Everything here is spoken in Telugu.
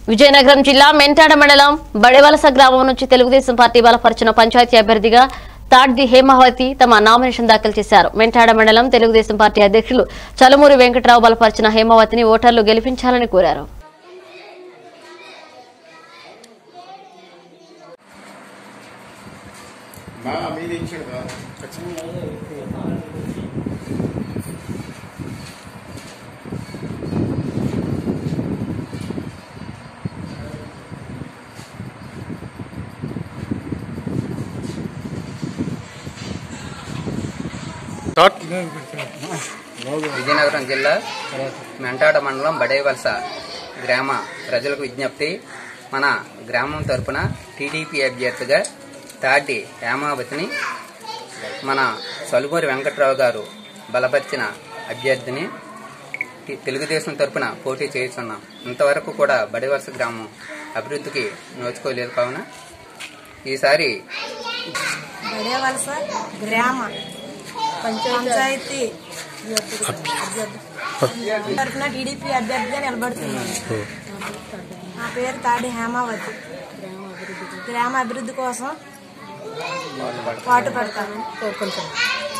విజయనగరం జిల్లా మెంటాడ మండలం బడేవలస గ్రామం నుంచి తెలుగుదేశం పార్టీ బలపరిచిన పంచాయతీ అభ్యర్థిగా తాడ్ది హేమావతి తమ నామినేషన్ దాఖలు చేశారు మెంటాడ మండలం తెలుగుదేశం పార్టీ అధ్యక్షులు చలమూరి వెంకట్రావు బలపరిచిన హేమావతిని ఓటర్లు గెలిపించాలని కోరారు మా మీది ఇచ్చాడు కదా విజయనగరం జిల్లా మెంటాడ మండలం బడేవలస గ్రామ ప్రజలకు విజ్ఞప్తి మన గ్రామం తరపున టీడీపీ అభ్యర్థిగా తాటి హేమావతిని మన సలుమూరి వెంకట్రావు గారు బలపరిచిన అభ్యర్థిని టి- తెలుగుదేశం తరపున పోటీ చేస్తున్నాం ఇంతవరకు కూడా బడేవలస గ్రామం అభివృద్ధికి నోచుకోలేదు కావున ఈసారి బడేవలస గ్రామ పంచాయతీ తరఫున టీడీపీ అభ్యర్థిగా నిలబడుతున్నాను నా పేరు తాడి హేమావతి గ్రామ అభివృద్ధి కోసం పాటు పడతాను